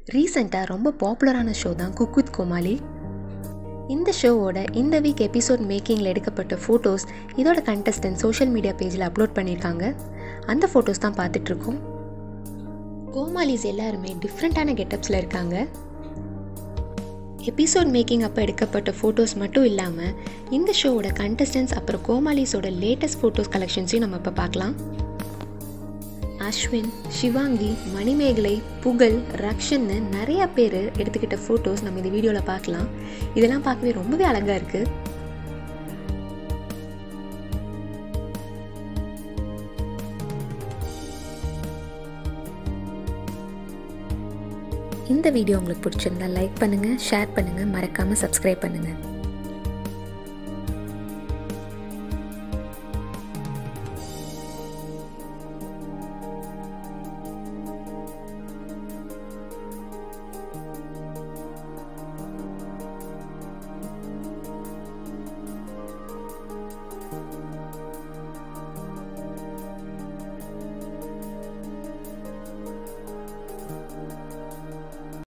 ரீசெண்டாக ரொம்ப பாப்புலரான ஷோ தான் குக் வித் கோமாளி இந்த ஷோவோட இந்த வீக் எபிசோட் மேக்கிங்கில் எடுக்கப்பட்ட ஃபோட்டோஸ் இதோட கண்டஸ்டன்ட் சோஷியல் மீடியா பேஜில் அப்லோட் பண்ணியிருக்காங்க அந்த ஃபோட்டோஸ் தான் பார்த்துட்ருக்கோம் கோமாளிஸ் எல்லாருமே டிஃப்ரெண்ட்டான கெட்டப்ஸில் இருக்காங்க எபிசோட் மேக்கிங் அப்போ எடுக்கப்பட்ட ஃபோட்டோஸ் மட்டும் இல்லாமல் இந்த ஷோவோட கண்டஸ்டன்ஸ் அப்புறம் கோமாளிஸோட லேட்டஸ்ட் ஃபோட்டோஸ் கலெக்ஷன்ஸையும் நம்ம இப்போ பார்க்கலாம் அஸ்வின் சிவாங்கி மணிமேகலை புகழ் ரக்ஷன்னு நிறைய பேர் எடுத்துக்கிட்ட ஃபோட்டோஸ் நம்ம இந்த வீடியோவில் பார்க்கலாம் இதெல்லாம் பார்க்கவே ரொம்பவே அழகாக இருக்குது இந்த வீடியோ உங்களுக்கு பிடிச்சிருந்தா லைக் பண்ணுங்கள் ஷேர் பண்ணுங்கள் மறக்காமல் சப்ஸ்கிரைப் பண்ணுங்கள்